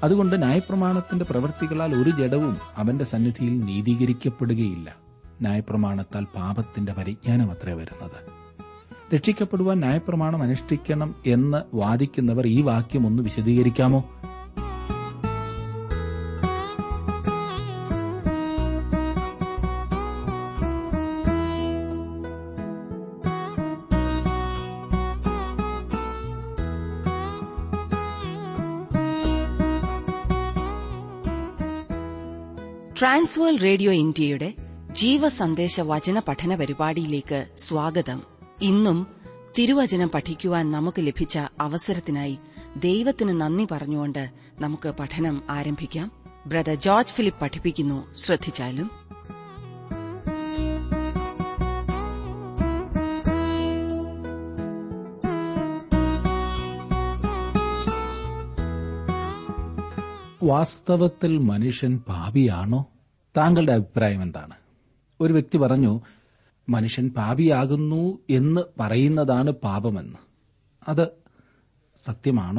അതുകൊണ്ട് ന്യായപ്രമാണത്തിന്റെ പ്രവൃത്തികളാൽ ഒരു ജഡവും അവന്റെ സന്നിധിയിൽ നീതീകരിക്കപ്പെടുകയില്ല ന്യായപ്രമാണത്താൽ പാപത്തിന്റെ പരിജ്ഞാനം അത്രേ വരുന്നത് രക്ഷിക്കപ്പെടുവാൻ ന്യായപ്രമാണം അനുഷ്ഠിക്കണം എന്ന് വാദിക്കുന്നവർ ഈ വാക്യം ഒന്ന് വിശദീകരിക്കാമോ ട്രാൻസ്വേൾ റേഡിയോ ഇന്ത്യയുടെ ജീവസന്ദേശ വചന പഠന പരിപാടിയിലേക്ക് സ്വാഗതം ഇന്നും തിരുവചനം പഠിക്കുവാൻ നമുക്ക് ലഭിച്ച അവസരത്തിനായി ദൈവത്തിന് നന്ദി പറഞ്ഞുകൊണ്ട് നമുക്ക് പഠനം ആരംഭിക്കാം ബ്രദർ ജോർജ് ഫിലിപ്പ് പഠിപ്പിക്കുന്നു ശ്രദ്ധിച്ചാലും വാസ്തവത്തിൽ മനുഷ്യൻ പാപിയാണോ താങ്കളുടെ അഭിപ്രായം എന്താണ് ഒരു വ്യക്തി പറഞ്ഞു മനുഷ്യൻ പാപിയാകുന്നു എന്ന് പറയുന്നതാണ് പാപമെന്ന് അത് സത്യമാണോ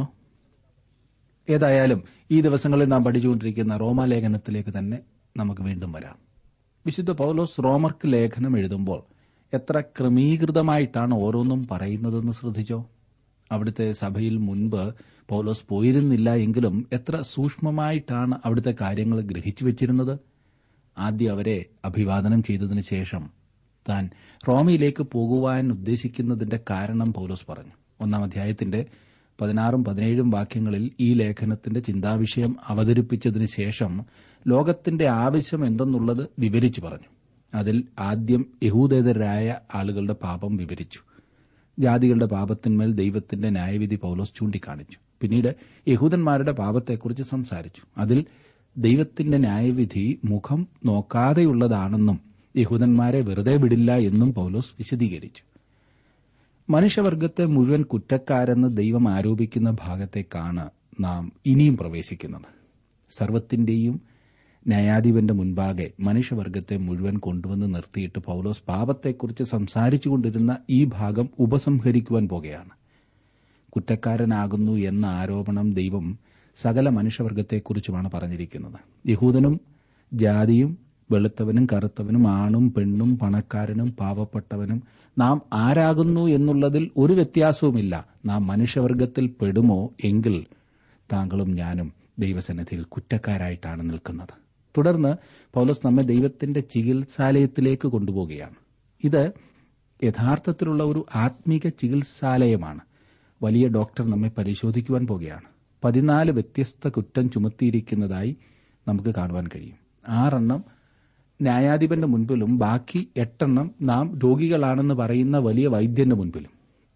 ഏതായാലും ഈ ദിവസങ്ങളിൽ നാം പഠിച്ചുകൊണ്ടിരിക്കുന്ന റോമാലേഖനത്തിലേക്ക് തന്നെ നമുക്ക് വീണ്ടും വരാം വിശുദ്ധ പൗലോസ് റോമർക്ക് ലേഖനം എഴുതുമ്പോൾ എത്ര ക്രമീകൃതമായിട്ടാണ് ഓരോന്നും പറയുന്നതെന്ന് ശ്രദ്ധിച്ചോ അവിടുത്തെ സഭയിൽ മുൻപ് പൗലോസ് പോയിരുന്നില്ല എങ്കിലും എത്ര സൂക്ഷ്മമായിട്ടാണ് അവിടുത്തെ കാര്യങ്ങൾ ഗ്രഹിച്ചു വെച്ചിരുന്നത് ആദ്യം അവരെ അഭിവാദനം ചെയ്തതിനു ശേഷം താൻ റോമയിലേക്ക് പോകുവാൻ ഉദ്ദേശിക്കുന്നതിന്റെ കാരണം പൗലോസ് പറഞ്ഞു ഒന്നാം അധ്യായത്തിന്റെ പതിനാറും പതിനേഴും വാക്യങ്ങളിൽ ഈ ലേഖനത്തിന്റെ ചിന്താവിഷയം അവതരിപ്പിച്ചതിനു ശേഷം ലോകത്തിന്റെ ആവശ്യം എന്തെന്നുള്ളത് വിവരിച്ചു പറഞ്ഞു അതിൽ ആദ്യം യഹൂദേതരായ ആളുകളുടെ പാപം വിവരിച്ചു ജാതികളുടെ പാപത്തിന്മേൽ ദൈവത്തിന്റെ ന്യായവിധി പൗലോസ് ചൂണ്ടിക്കാണിച്ചു പിന്നീട് യഹൂദന്മാരുടെ പാപത്തെക്കുറിച്ച് സംസാരിച്ചു അതിൽ ദൈവത്തിന്റെ ന്യായവിധി മുഖം നോക്കാതെയുള്ളതാണെന്നും യഹൂദന്മാരെ വെറുതെ വിടില്ല എന്നും പൗലോസ് വിശദീകരിച്ചു മനുഷ്യവർഗത്തെ മുഴുവൻ കുറ്റക്കാരെന്ന് ദൈവം ആരോപിക്കുന്ന ഭാഗത്തേക്കാണ് നാം ഇനിയും പ്രവേശിക്കുന്നത് സർവത്തിന്റെയും ന്യായാധിപന്റെ മുൻപാകെ മനുഷ്യവർഗത്തെ മുഴുവൻ കൊണ്ടുവന്ന് നിർത്തിയിട്ട് പൗലോസ് പാപത്തെക്കുറിച്ച് സംസാരിച്ചുകൊണ്ടിരുന്ന ഈ ഭാഗം ഉപസംഹരിക്കുവാൻ പോകുകയാണ് കുറ്റക്കാരനാകുന്നു എന്ന ആരോപണം ദൈവം സകല മനുഷ്യവർഗത്തെക്കുറിച്ചുമാണ് പറഞ്ഞിരിക്കുന്നത് യഹൂദനും ജാതിയും വെളുത്തവനും കറുത്തവനും ആണും പെണ്ണും പണക്കാരനും പാവപ്പെട്ടവനും നാം ആരാകുന്നു എന്നുള്ളതിൽ ഒരു വ്യത്യാസവുമില്ല നാം മനുഷ്യവർഗത്തിൽ പെടുമോ എങ്കിൽ താങ്കളും ഞാനും ദൈവസന്നിധിയിൽ കുറ്റക്കാരായിട്ടാണ് നിൽക്കുന്നത് തുടർന്ന് പൗലോസ് നമ്മെ ദൈവത്തിന്റെ ചികിത്സാലയത്തിലേക്ക് കൊണ്ടുപോവുകയാണ് ഇത് യഥാർത്ഥത്തിലുള്ള ഒരു ആത്മീക ചികിത്സാലയമാണ് വലിയ ഡോക്ടർ നമ്മെ പരിശോധിക്കുവാൻ പോകുകയാണ് പതിനാല് വ്യത്യസ്ത കുറ്റം ചുമത്തിയിരിക്കുന്നതായി നമുക്ക് കാണുവാൻ കഴിയും ആറെണ്ണം ന്യായാധിപന്റെ മുൻപിലും ബാക്കി എട്ടെണ്ണം നാം രോഗികളാണെന്ന് പറയുന്ന വലിയ വൈദ്യന്റെ മുൻപിലും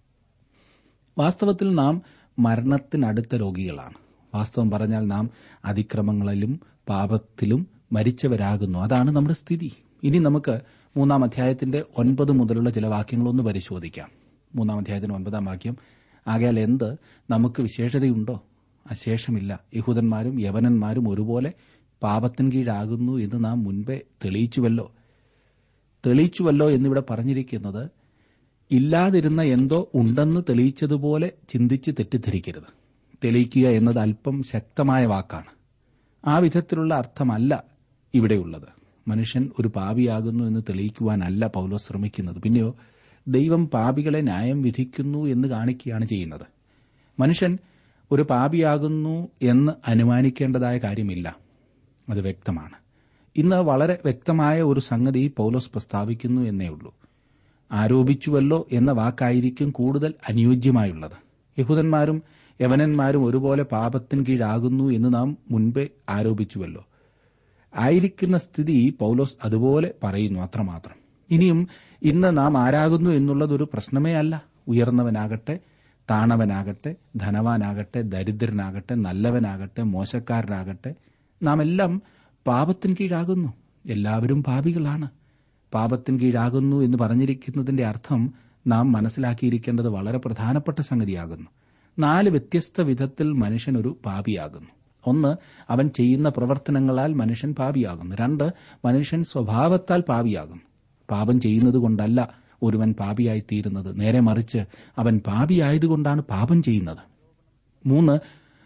വാസ്തവത്തിൽ നാം മരണത്തിനടുത്ത രോഗികളാണ് വാസ്തവം പറഞ്ഞാൽ നാം അതിക്രമങ്ങളിലും പാപത്തിലും മരിച്ചവരാകുന്നു അതാണ് നമ്മുടെ സ്ഥിതി ഇനി നമുക്ക് മൂന്നാം അധ്യായത്തിന്റെ ഒൻപത് മുതലുള്ള ചില വാക്യങ്ങളൊന്ന് പരിശോധിക്കാം മൂന്നാം അധ്യായത്തിന്റെ ഒൻപതാം വാക്യം ആകയാൽ എന്ത് നമുക്ക് വിശേഷതയുണ്ടോ അശേഷമില്ല യഹൂദന്മാരും യവനന്മാരും ഒരുപോലെ പാപത്തിൻ കീഴാകുന്നു എന്ന് നാം മുൻപേ തെളിയിച്ചുവല്ലോ തെളിയിച്ചുവല്ലോ എന്നിവിടെ പറഞ്ഞിരിക്കുന്നത് ഇല്ലാതിരുന്ന എന്തോ ഉണ്ടെന്ന് തെളിയിച്ചതുപോലെ ചിന്തിച്ച് തെറ്റിദ്ധരിക്കരുത് തെളിയിക്കുക എന്നത് അല്പം ശക്തമായ വാക്കാണ് ആ വിധത്തിലുള്ള അർത്ഥമല്ല ഇവിടെയുള്ളത് മനുഷ്യൻ ഒരു പാപിയാകുന്നു എന്ന് തെളിയിക്കുവാനല്ല പൗലോ ശ്രമിക്കുന്നത് പിന്നെയോ ദൈവം പാപികളെ ന്യായം വിധിക്കുന്നു എന്ന് കാണിക്കുകയാണ് ചെയ്യുന്നത് മനുഷ്യൻ ഒരു പാപിയാകുന്നു എന്ന് അനുമാനിക്കേണ്ടതായ കാര്യമില്ല അത് വ്യക്തമാണ് ഇന്ന് വളരെ വ്യക്തമായ ഒരു സംഗതി പൗലോസ് പ്രസ്താവിക്കുന്നു എന്നേ ഉള്ളൂ ആരോപിച്ചുവല്ലോ എന്ന വാക്കായിരിക്കും കൂടുതൽ അനുയോജ്യമായുള്ളത് യഹൂദന്മാരും യവനന്മാരും ഒരുപോലെ പാപത്തിൻ കീഴാകുന്നു എന്ന് നാം മുൻപേ ആരോപിച്ചുവല്ലോ ആയിരിക്കുന്ന സ്ഥിതി പൗലോസ് അതുപോലെ പറയുന്നു അത്രമാത്രം ഇനിയും ഇന്ന് നാം ആരാകുന്നു എന്നുള്ളതൊരു പ്രശ്നമേ അല്ല ഉയർന്നവനാകട്ടെ താണവനാകട്ടെ ധനവാനാകട്ടെ ദരിദ്രനാകട്ടെ നല്ലവനാകട്ടെ മോശക്കാരനാകട്ടെ നാം എല്ലാം പാപത്തിൻ കീഴാകുന്നു എല്ലാവരും പാപികളാണ് പാപത്തിൻ കീഴാകുന്നു എന്ന് പറഞ്ഞിരിക്കുന്നതിന്റെ അർത്ഥം നാം മനസ്സിലാക്കിയിരിക്കേണ്ടത് വളരെ പ്രധാനപ്പെട്ട സംഗതിയാകുന്നു നാല് വ്യത്യസ്ത വിധത്തിൽ മനുഷ്യൻ ഒരു പാപിയാകുന്നു ഒന്ന് അവൻ ചെയ്യുന്ന പ്രവർത്തനങ്ങളാൽ മനുഷ്യൻ പാപിയാകുന്നു രണ്ട് മനുഷ്യൻ സ്വഭാവത്താൽ പാപിയാകുന്നു പാപം ചെയ്യുന്നത് കൊണ്ടല്ല ഒരുവൻ പാപിയായി തീരുന്നത് നേരെ മറിച്ച് അവൻ പാപിയായതുകൊണ്ടാണ് പാപം ചെയ്യുന്നത് മൂന്ന്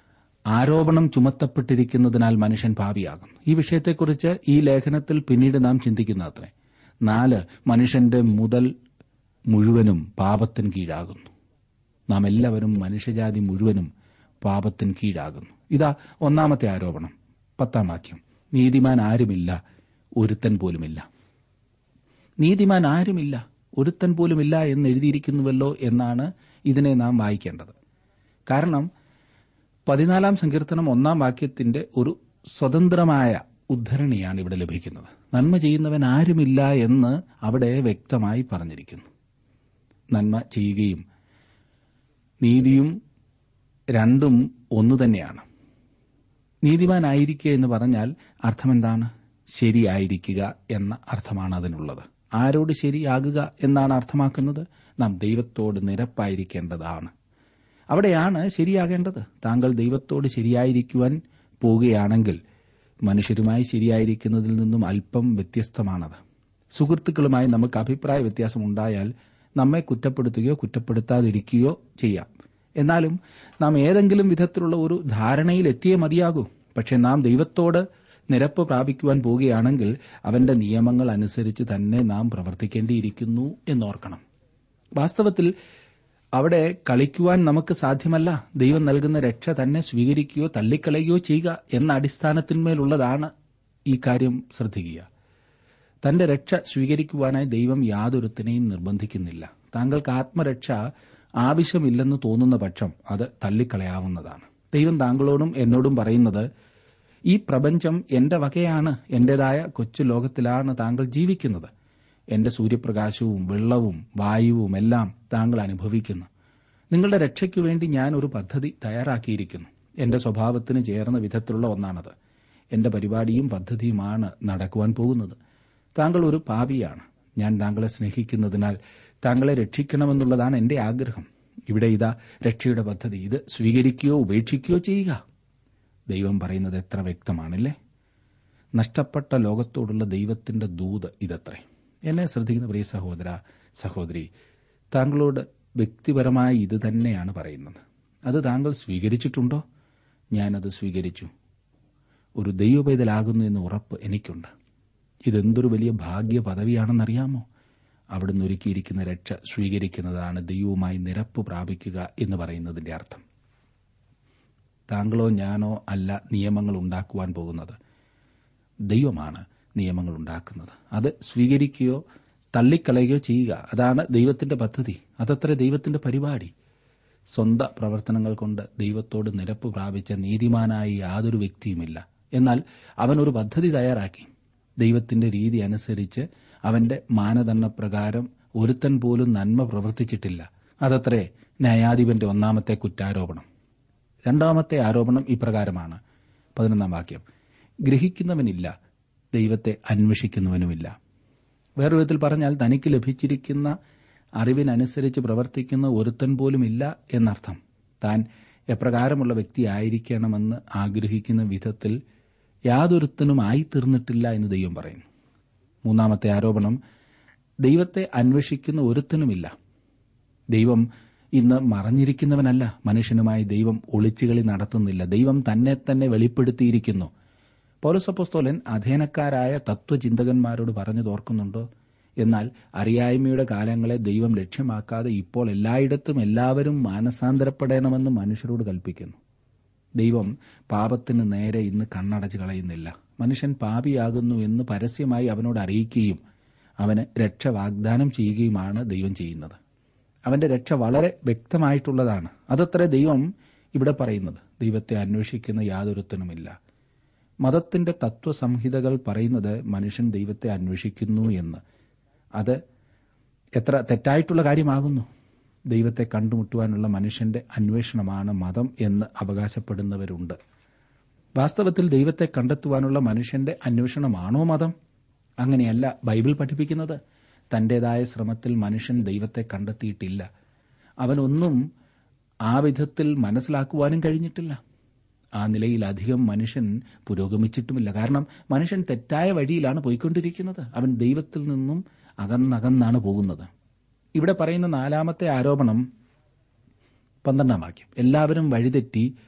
ആരോപണം ചുമത്തപ്പെട്ടിരിക്കുന്നതിനാൽ മനുഷ്യൻ പാപിയാകും ഈ വിഷയത്തെക്കുറിച്ച് ഈ ലേഖനത്തിൽ പിന്നീട് നാം ചിന്തിക്കുന്നത്രേ നാല് മനുഷ്യന്റെ മുതൽ മുഴുവനും പാപത്തിന് കീഴാകുന്നു നാം എല്ലാവരും മനുഷ്യജാതി മുഴുവനും പാപത്തിന് കീഴാകുന്നു ഇതാ ഒന്നാമത്തെ ആരോപണം പത്താം വാക്യം നീതിമാൻ ആരുമില്ല ഒരുത്തൻ പോലുമില്ല നീതിമാൻ ആരുമില്ല ഒരുത്തൻ പോലുമില്ല എന്ന് എഴുതിയിരിക്കുന്നുവല്ലോ എന്നാണ് ഇതിനെ നാം വായിക്കേണ്ടത് കാരണം പതിനാലാം സങ്കീർത്തനം ഒന്നാം വാക്യത്തിന്റെ ഒരു സ്വതന്ത്രമായ ഉദ്ധരണിയാണ് ഇവിടെ ലഭിക്കുന്നത് നന്മ ചെയ്യുന്നവൻ ആരുമില്ല എന്ന് അവിടെ വ്യക്തമായി പറഞ്ഞിരിക്കുന്നു നന്മ ചെയ്യുകയും നീതിയും രണ്ടും ഒന്നു തന്നെയാണ് നീതിമാനായിരിക്കുക എന്ന് പറഞ്ഞാൽ അർത്ഥമെന്താണ് ശരിയായിരിക്കുക എന്ന അർത്ഥമാണ് അതിനുള്ളത് ആരോട് ശരിയാകുക എന്നാണ് അർത്ഥമാക്കുന്നത് നാം ദൈവത്തോട് നിരപ്പായിരിക്കേണ്ടതാണ് അവിടെയാണ് ശരിയാകേണ്ടത് താങ്കൾ ദൈവത്തോട് ശരിയായിരിക്കുവാൻ പോവുകയാണെങ്കിൽ മനുഷ്യരുമായി ശരിയായിരിക്കുന്നതിൽ നിന്നും അല്പം വ്യത്യസ്തമാണത് സുഹൃത്തുക്കളുമായി നമുക്ക് അഭിപ്രായ വ്യത്യാസം ഉണ്ടായാൽ നമ്മെ കുറ്റപ്പെടുത്തുകയോ കുറ്റപ്പെടുത്താതിരിക്കുകയോ ചെയ്യാം എന്നാലും നാം ഏതെങ്കിലും വിധത്തിലുള്ള ഒരു ധാരണയിൽ എത്തിയേ മതിയാകൂ പക്ഷെ നാം ദൈവത്തോട് നിരപ്പ് പ്രാപിക്കുവാൻ പോവുകയാണെങ്കിൽ അവന്റെ നിയമങ്ങൾ അനുസരിച്ച് തന്നെ നാം പ്രവർത്തിക്കേണ്ടിയിരിക്കുന്നു എന്നോർക്കണം വാസ്തവത്തിൽ അവിടെ കളിക്കുവാൻ നമുക്ക് സാധ്യമല്ല ദൈവം നൽകുന്ന രക്ഷ തന്നെ സ്വീകരിക്കുകയോ തള്ളിക്കളയുകയോ ചെയ്യുക എന്ന അടിസ്ഥാനത്തിന്മേലുള്ളതാണ് ഈ കാര്യം ശ്രദ്ധിക്കുക തന്റെ രക്ഷ സ്വീകരിക്കുവാനായി ദൈവം യാതൊരുത്തിനെയും നിർബന്ധിക്കുന്നില്ല താങ്കൾക്ക് ആത്മരക്ഷ ആവശ്യമില്ലെന്ന് തോന്നുന്ന പക്ഷം അത് തള്ളിക്കളയാവുന്നതാണ് ദൈവം താങ്കളോടും എന്നോടും പറയുന്നത് ഈ പ്രപഞ്ചം എന്റെ വകയാണ് എന്റേതായ കൊച്ചു ലോകത്തിലാണ് താങ്കൾ ജീവിക്കുന്നത് എന്റെ സൂര്യപ്രകാശവും വെള്ളവും വായുവും എല്ലാം താങ്കൾ അനുഭവിക്കുന്നു നിങ്ങളുടെ രക്ഷയ്ക്കു വേണ്ടി ഞാൻ ഒരു പദ്ധതി തയ്യാറാക്കിയിരിക്കുന്നു എന്റെ സ്വഭാവത്തിന് ചേർന്ന വിധത്തിലുള്ള ഒന്നാണത് എന്റെ പരിപാടിയും പദ്ധതിയുമാണ് നടക്കുവാൻ പോകുന്നത് താങ്കൾ ഒരു പാപിയാണ് ഞാൻ താങ്കളെ സ്നേഹിക്കുന്നതിനാൽ താങ്കളെ രക്ഷിക്കണമെന്നുള്ളതാണ് എന്റെ ആഗ്രഹം ഇവിടെ ഇതാ രക്ഷയുടെ പദ്ധതി ഇത് സ്വീകരിക്കുകയോ ഉപേക്ഷിക്കുകയോ ചെയ്യുക ദൈവം പറയുന്നത് എത്ര വ്യക്തമാണല്ലേ നഷ്ടപ്പെട്ട ലോകത്തോടുള്ള ദൈവത്തിന്റെ ദൂത് ഇതത്രേ എന്നെ ശ്രദ്ധിക്കുന്ന പ്രിയ സഹോദര സഹോദരി താങ്കളോട് വ്യക്തിപരമായി ഇത് തന്നെയാണ് പറയുന്നത് അത് താങ്കൾ സ്വീകരിച്ചിട്ടുണ്ടോ ഞാനത് സ്വീകരിച്ചു ഒരു ദൈവപൈതലാകുന്നു എന്ന ഉറപ്പ് എനിക്കുണ്ട് ഇതെന്തൊരു വലിയ ഭാഗ്യ പദവിയാണെന്നറിയാമോ അവിടുന്ന് ഒരുക്കിയിരിക്കുന്ന രക്ഷ സ്വീകരിക്കുന്നതാണ് ദൈവവുമായി നിരപ്പ് പ്രാപിക്കുക എന്ന് പറയുന്നതിന്റെ അർത്ഥം താങ്കളോ ഞാനോ അല്ല നിയമങ്ങൾ ഉണ്ടാക്കുവാൻ പോകുന്നത് ദൈവമാണ് നിയമങ്ങൾ ഉണ്ടാക്കുന്നത് അത് സ്വീകരിക്കുകയോ തള്ളിക്കളയുകയോ ചെയ്യുക അതാണ് ദൈവത്തിന്റെ പദ്ധതി അതത്ര ദൈവത്തിന്റെ പരിപാടി സ്വന്തം പ്രവർത്തനങ്ങൾ കൊണ്ട് ദൈവത്തോട് നിരപ്പ് പ്രാപിച്ച നീതിമാനായി യാതൊരു വ്യക്തിയുമില്ല എന്നാൽ അവൻ ഒരു പദ്ധതി തയ്യാറാക്കി ദൈവത്തിന്റെ രീതി അനുസരിച്ച് അവന്റെ മാനദണ്ഡപ്രകാരം ഒരുത്തൻ പോലും നന്മ പ്രവർത്തിച്ചിട്ടില്ല അതത്രേ ന്യായാധിപന്റെ ഒന്നാമത്തെ കുറ്റാരോപണം രണ്ടാമത്തെ ആരോപണം ഇപ്രകാരമാണ് പതിനൊന്നാം വാക്യം ഗ്രഹിക്കുന്നവനില്ല ദൈവത്തെ അന്വേഷിക്കുന്നവനുമില്ല വേറൊരു വിധത്തിൽ പറഞ്ഞാൽ തനിക്ക് ലഭിച്ചിരിക്കുന്ന അറിവിനനുസരിച്ച് പ്രവർത്തിക്കുന്ന ഒരുത്തൻ പോലും ഇല്ല എന്നർത്ഥം താൻ എപ്രകാരമുള്ള വ്യക്തിയായിരിക്കണമെന്ന് ആഗ്രഹിക്കുന്ന വിധത്തിൽ യാതൊരുത്തനും ആയിത്തീർന്നിട്ടില്ല എന്ന് ദൈവം പറയുന്നു മൂന്നാമത്തെ ആരോപണം ദൈവത്തെ അന്വേഷിക്കുന്ന ഒരുത്തനുമില്ല ദൈവം ഇന്ന് മറഞ്ഞിരിക്കുന്നവനല്ല മനുഷ്യനുമായി ദൈവം ഒളിച്ചുകളി നടത്തുന്നില്ല ദൈവം തന്നെ തന്നെ വെളിപ്പെടുത്തിയിരിക്കുന്നു പൗരസപ്പോസ്തോലൻ അധേനക്കാരായ തത്വചിന്തകന്മാരോട് പറഞ്ഞു തോർക്കുന്നുണ്ടോ എന്നാൽ അറിയായ്മയുടെ കാലങ്ങളെ ദൈവം ലക്ഷ്യമാക്കാതെ ഇപ്പോൾ എല്ലായിടത്തും എല്ലാവരും മാനസാന്തരപ്പെടണമെന്ന് മനുഷ്യരോട് കൽപ്പിക്കുന്നു ദൈവം പാപത്തിന് നേരെ ഇന്ന് കണ്ണടച്ച് കളയുന്നില്ല മനുഷ്യൻ പാപിയാകുന്നു എന്ന് പരസ്യമായി അവനോട് അറിയിക്കുകയും അവന് രക്ഷ വാഗ്ദാനം ചെയ്യുകയുമാണ് ദൈവം ചെയ്യുന്നത് അവന്റെ രക്ഷ വളരെ വ്യക്തമായിട്ടുള്ളതാണ് അതത്ര ദൈവം ഇവിടെ പറയുന്നത് ദൈവത്തെ അന്വേഷിക്കുന്ന യാതൊരുത്തനുമില്ല മതത്തിന്റെ തത്വസംഹിതകൾ പറയുന്നത് മനുഷ്യൻ ദൈവത്തെ അന്വേഷിക്കുന്നു എന്ന് അത് എത്ര തെറ്റായിട്ടുള്ള കാര്യമാകുന്നു ദൈവത്തെ കണ്ടുമുട്ടുവാനുള്ള മനുഷ്യന്റെ അന്വേഷണമാണ് മതം എന്ന് അവകാശപ്പെടുന്നവരുണ്ട് വാസ്തവത്തിൽ ദൈവത്തെ കണ്ടെത്തുവാനുള്ള മനുഷ്യന്റെ അന്വേഷണമാണോ മതം അങ്ങനെയല്ല ബൈബിൾ പഠിപ്പിക്കുന്നത് തന്റേതായ ശ്രമത്തിൽ മനുഷ്യൻ ദൈവത്തെ കണ്ടെത്തിയിട്ടില്ല അവനൊന്നും ആ വിധത്തിൽ മനസ്സിലാക്കുവാനും കഴിഞ്ഞിട്ടില്ല ആ നിലയിൽ അധികം മനുഷ്യൻ പുരോഗമിച്ചിട്ടുമില്ല കാരണം മനുഷ്യൻ തെറ്റായ വഴിയിലാണ് പോയിക്കൊണ്ടിരിക്കുന്നത് അവൻ ദൈവത്തിൽ നിന്നും അകന്നകന്നാണ് പോകുന്നത് ഇവിടെ പറയുന്ന നാലാമത്തെ ആരോപണം പന്ത്രണ്ടാം വാക്യം എല്ലാവരും വഴിതെറ്റി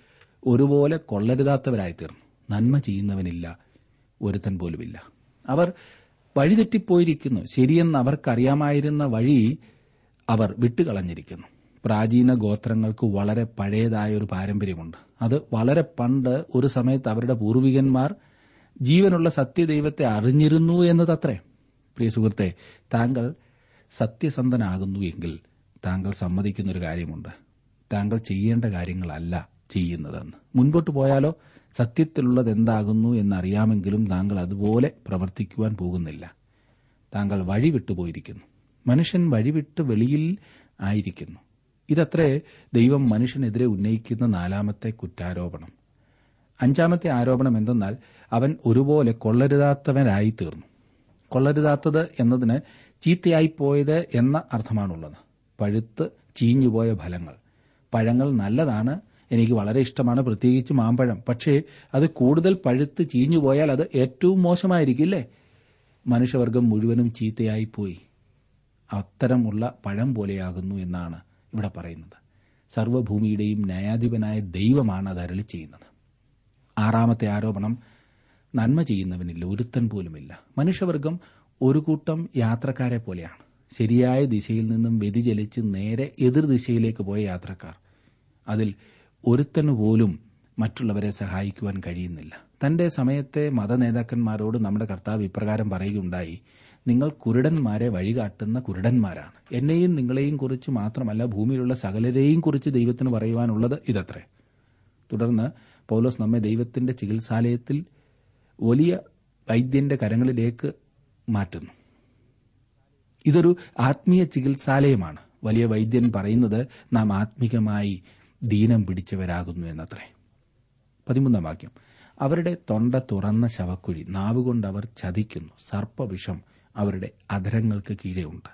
ഒരുപോലെ കൊള്ളരുതാത്തവരായി തീർന്നു നന്മ ചെയ്യുന്നവനില്ല ഒരുത്തൻ പോലുമില്ല അവർ വഴിതെറ്റിപ്പോയിരിക്കുന്നു ശരിയെന്ന് അവർക്കറിയാമായിരുന്ന വഴി അവർ വിട്ടുകളഞ്ഞിരിക്കുന്നു പ്രാചീന ഗോത്രങ്ങൾക്ക് വളരെ പഴയതായ ഒരു പാരമ്പര്യമുണ്ട് അത് വളരെ പണ്ട് ഒരു സമയത്ത് അവരുടെ പൂർവികന്മാർ ജീവനുള്ള സത്യദൈവത്തെ അറിഞ്ഞിരുന്നു എന്നതത്രേ പ്രിയ സുഹൃത്തെ താങ്കൾ സത്യസന്ധനാകുന്നു എങ്കിൽ താങ്കൾ സമ്മതിക്കുന്ന ഒരു കാര്യമുണ്ട് താങ്കൾ ചെയ്യേണ്ട കാര്യങ്ങളല്ല ചെയ്യുന്നതെന്ന് മുൻപോട്ട് പോയാലോ സത്യത്തിലുള്ളത് എന്താകുന്നു എന്നറിയാമെങ്കിലും താങ്കൾ അതുപോലെ പ്രവർത്തിക്കുവാൻ പോകുന്നില്ല താങ്കൾ വഴി വിട്ടുപോയിരിക്കുന്നു മനുഷ്യൻ വഴിവിട്ട് വെളിയിൽ ആയിരിക്കുന്നു ഇതത്രേ ദൈവം മനുഷ്യനെതിരെ ഉന്നയിക്കുന്ന നാലാമത്തെ കുറ്റാരോപണം അഞ്ചാമത്തെ ആരോപണം എന്തെന്നാൽ അവൻ ഒരുപോലെ കൊള്ളരുതാത്തവനായി തീർന്നു കൊള്ളരുതാത്തത് എന്നതിന് ചീത്തയായിപ്പോയത് എന്ന അർത്ഥമാണുള്ളത് പഴുത്ത് ചീഞ്ഞുപോയ ഫലങ്ങൾ പഴങ്ങൾ നല്ലതാണ് എനിക്ക് വളരെ ഇഷ്ടമാണ് പ്രത്യേകിച്ച് മാമ്പഴം പക്ഷേ അത് കൂടുതൽ പഴുത്ത് ചീഞ്ഞുപോയാൽ അത് ഏറ്റവും മോശമായിരിക്കില്ലേ മനുഷ്യവർഗം മുഴുവനും ചീത്തയായിപ്പോയി അത്തരമുള്ള പഴം പോലെയാകുന്നു എന്നാണ് ഇവിടെ പറയുന്നത് സർവ്വഭൂമിയുടെയും ന്യായാധിപനായ ദൈവമാണ് അത് അരളി ചെയ്യുന്നത് ആറാമത്തെ ആരോപണം നന്മ ചെയ്യുന്നവനില്ല ഒരുത്തൻ പോലുമില്ല മനുഷ്യവർഗം ഒരു കൂട്ടം യാത്രക്കാരെ പോലെയാണ് ശരിയായ ദിശയിൽ നിന്നും വ്യതിചലിച്ച് നേരെ എതിർദിശയിലേക്ക് പോയ യാത്രക്കാർ അതിൽ ഒരുത്തനു പോലും മറ്റുള്ളവരെ സഹായിക്കുവാൻ കഴിയുന്നില്ല തന്റെ സമയത്തെ മതനേതാക്കന്മാരോട് നമ്മുടെ കർത്താവ് ഇപ്രകാരം പറയുകയുണ്ടായി നിങ്ങൾ കുരുടന്മാരെ വഴികാട്ടുന്ന കുരുടന്മാരാണ് എന്നെയും നിങ്ങളെയും കുറിച്ച് മാത്രമല്ല ഭൂമിയിലുള്ള സകലരെയും കുറിച്ച് ദൈവത്തിന് പറയുവാനുള്ളത് ഇതത്രേ തുടർന്ന് പൗലോസ് നമ്മെ ദൈവത്തിന്റെ ചികിത്സാലയത്തിൽ വലിയ വൈദ്യന്റെ കരങ്ങളിലേക്ക് മാറ്റുന്നു ഇതൊരു ആത്മീയ ചികിത്സാലയമാണ് വലിയ വൈദ്യൻ പറയുന്നത് നാം ആത്മീകമായി ദീനം പിടിച്ചവരാകുന്നു എന്നത്രേ പതിമൂന്നാം വാക്യം അവരുടെ തൊണ്ട തുറന്ന ശവക്കുഴി നാവുകൊണ്ട് അവർ ചതിക്കുന്നു സർപ്പവിഷം അവരുടെ അധരങ്ങൾക്ക് കീഴെയുണ്ട്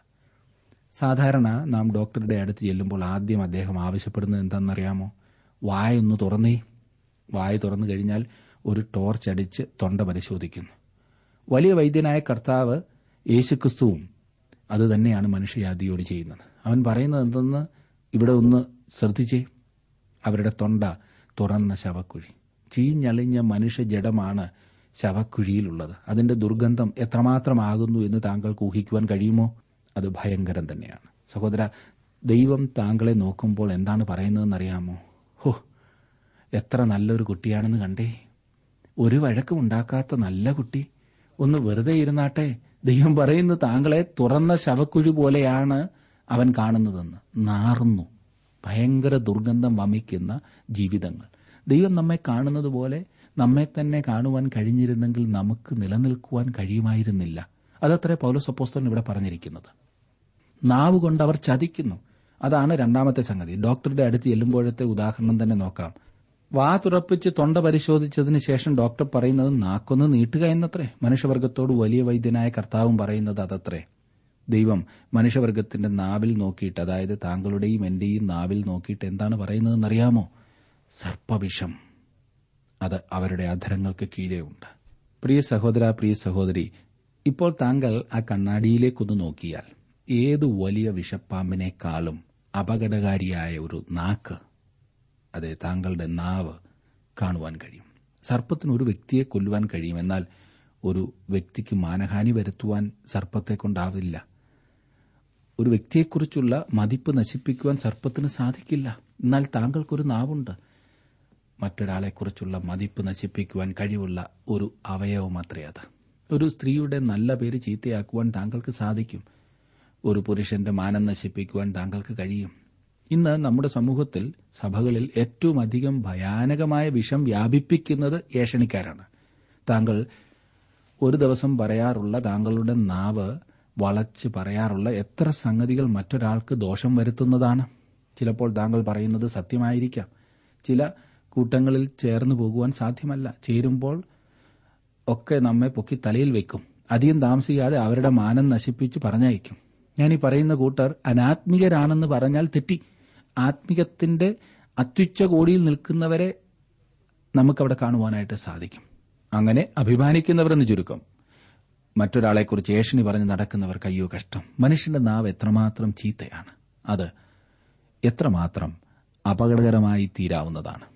സാധാരണ നാം ഡോക്ടറുടെ അടുത്ത് ചെല്ലുമ്പോൾ ആദ്യം അദ്ദേഹം ആവശ്യപ്പെടുന്നത് എന്താണെന്നറിയാമോ വായൊന്ന് തുറന്നേ വായ തുറന്നു കഴിഞ്ഞാൽ ഒരു ടോർച്ച് അടിച്ച് തൊണ്ട പരിശോധിക്കുന്നു വലിയ വൈദ്യനായ കർത്താവ് യേശുക്രിസ്തുവും അത് തന്നെയാണ് മനുഷ്യജാതിയോട് ചെയ്യുന്നത് അവൻ പറയുന്നത് എന്തെന്ന് ഇവിടെ ഒന്ന് ശ്രദ്ധിച്ചേ അവരുടെ തൊണ്ട തുറന്ന ശവക്കുഴി ചീഞ്ഞളിഞ്ഞ മനുഷ്യജഡമാണ് ശവക്കുഴിയിലുള്ളത് അതിന്റെ ദുർഗന്ധം എത്രമാത്രമാകുന്നു എന്ന് താങ്കൾക്ക് ഊഹിക്കുവാൻ കഴിയുമോ അത് ഭയങ്കരം തന്നെയാണ് സഹോദര ദൈവം താങ്കളെ നോക്കുമ്പോൾ എന്താണ് പറയുന്നതെന്നറിയാമോ ഹോ എത്ര നല്ലൊരു കുട്ടിയാണെന്ന് കണ്ടേ ഒരു വഴക്കും ഉണ്ടാക്കാത്ത നല്ല കുട്ടി ഒന്ന് വെറുതെ ഇരുന്നാട്ടെ ദൈവം പറയുന്നു താങ്കളെ തുറന്ന ശവക്കുഴി പോലെയാണ് അവൻ കാണുന്നതെന്ന് നാറുന്നു ഭയങ്കര ദുർഗന്ധം വമിക്കുന്ന ജീവിതങ്ങൾ ദൈവം നമ്മെ കാണുന്നത് പോലെ നമ്മെ തന്നെ കാണുവാൻ കഴിഞ്ഞിരുന്നെങ്കിൽ നമുക്ക് നിലനിൽക്കുവാൻ കഴിയുമായിരുന്നില്ല അതത്രേ പൗലോസപ്പോസ്തലൻ ഇവിടെ പറഞ്ഞിരിക്കുന്നത് നാവ് കൊണ്ട് അവർ ചതിക്കുന്നു അതാണ് രണ്ടാമത്തെ സംഗതി ഡോക്ടറുടെ അടുത്ത് ചെല്ലുമ്പോഴത്തെ ഉദാഹരണം തന്നെ നോക്കാം വാ തുറപ്പിച്ച് തൊണ്ട പരിശോധിച്ചതിന് ശേഷം ഡോക്ടർ പറയുന്നത് നാക്കൊന്ന് നീട്ടുക എന്നത്രേ മനുഷ്യവർഗത്തോട് വലിയ വൈദ്യനായ കർത്താവും പറയുന്നത് അതത്രേ ദൈവം മനുഷ്യവർഗത്തിന്റെ നാവിൽ നോക്കിയിട്ട് അതായത് താങ്കളുടെയും എന്റെയും നാവിൽ നോക്കിയിട്ട് എന്താണ് പറയുന്നതെന്നറിയാമോ സർപ്പവിഷം അത് അവരുടെ അധരങ്ങൾക്ക് കീഴെയുണ്ട് പ്രിയ സഹോദര പ്രിയ സഹോദരി ഇപ്പോൾ താങ്കൾ ആ കണ്ണാടിയിലേക്കൊന്ന് നോക്കിയാൽ ഏതു വലിയ വിഷപ്പാമ്പിനേക്കാളും അപകടകാരിയായ ഒരു നാക്ക് അതെ താങ്കളുടെ നാവ് കാണുവാൻ കഴിയും സർപ്പത്തിന് ഒരു വ്യക്തിയെ കൊല്ലുവാൻ കഴിയും എന്നാൽ ഒരു വ്യക്തിക്ക് മാനഹാനി വരുത്തുവാൻ സർപ്പത്തെ കൊണ്ടാവില്ല ഒരു വ്യക്തിയെക്കുറിച്ചുള്ള മതിപ്പ് നശിപ്പിക്കുവാൻ സർപ്പത്തിന് സാധിക്കില്ല എന്നാൽ താങ്കൾക്കൊരു നാവുണ്ട് മറ്റൊരാളെക്കുറിച്ചുള്ള മതിപ്പ് നശിപ്പിക്കുവാൻ കഴിവുള്ള ഒരു അവയവമത്രേ അത് ഒരു സ്ത്രീയുടെ നല്ല പേര് ചീത്തയാക്കുവാൻ താങ്കൾക്ക് സാധിക്കും ഒരു പുരുഷന്റെ മാനം നശിപ്പിക്കുവാൻ താങ്കൾക്ക് കഴിയും ഇന്ന് നമ്മുടെ സമൂഹത്തിൽ സഭകളിൽ ഏറ്റവും അധികം ഭയാനകമായ വിഷം വ്യാപിപ്പിക്കുന്നത് ഏഷണിക്കാരാണ് താങ്കൾ ഒരു ദിവസം പറയാറുള്ള താങ്കളുടെ നാവ് വളച്ച് പറയാറുള്ള എത്ര സംഗതികൾ മറ്റൊരാൾക്ക് ദോഷം വരുത്തുന്നതാണ് ചിലപ്പോൾ താങ്കൾ പറയുന്നത് സത്യമായിരിക്കാം ചില കൂട്ടങ്ങളിൽ ചേർന്നു പോകുവാൻ സാധ്യമല്ല ചേരുമ്പോൾ ഒക്കെ നമ്മെ പൊക്കി തലയിൽ വെക്കും അധികം താമസിക്കാതെ അവരുടെ മാനം നശിപ്പിച്ച് പറഞ്ഞയക്കും ഞാൻ ഈ പറയുന്ന കൂട്ടർ അനാത്മികരാണെന്ന് പറഞ്ഞാൽ തെറ്റി ആത്മികത്തിന്റെ അത്യുച്ച കോടിയിൽ നിൽക്കുന്നവരെ നമുക്കവിടെ കാണുവാനായിട്ട് സാധിക്കും അങ്ങനെ അഭിമാനിക്കുന്നവരെന്ന് ചുരുക്കം മറ്റൊരാളെക്കുറിച്ച് ഏഷണി പറഞ്ഞ് നടക്കുന്നവർക്ക് അയ്യോ കഷ്ടം മനുഷ്യന്റെ നാവ് എത്രമാത്രം ചീത്തയാണ് അത് എത്രമാത്രം അപകടകരമായി തീരാവുന്നതാണ്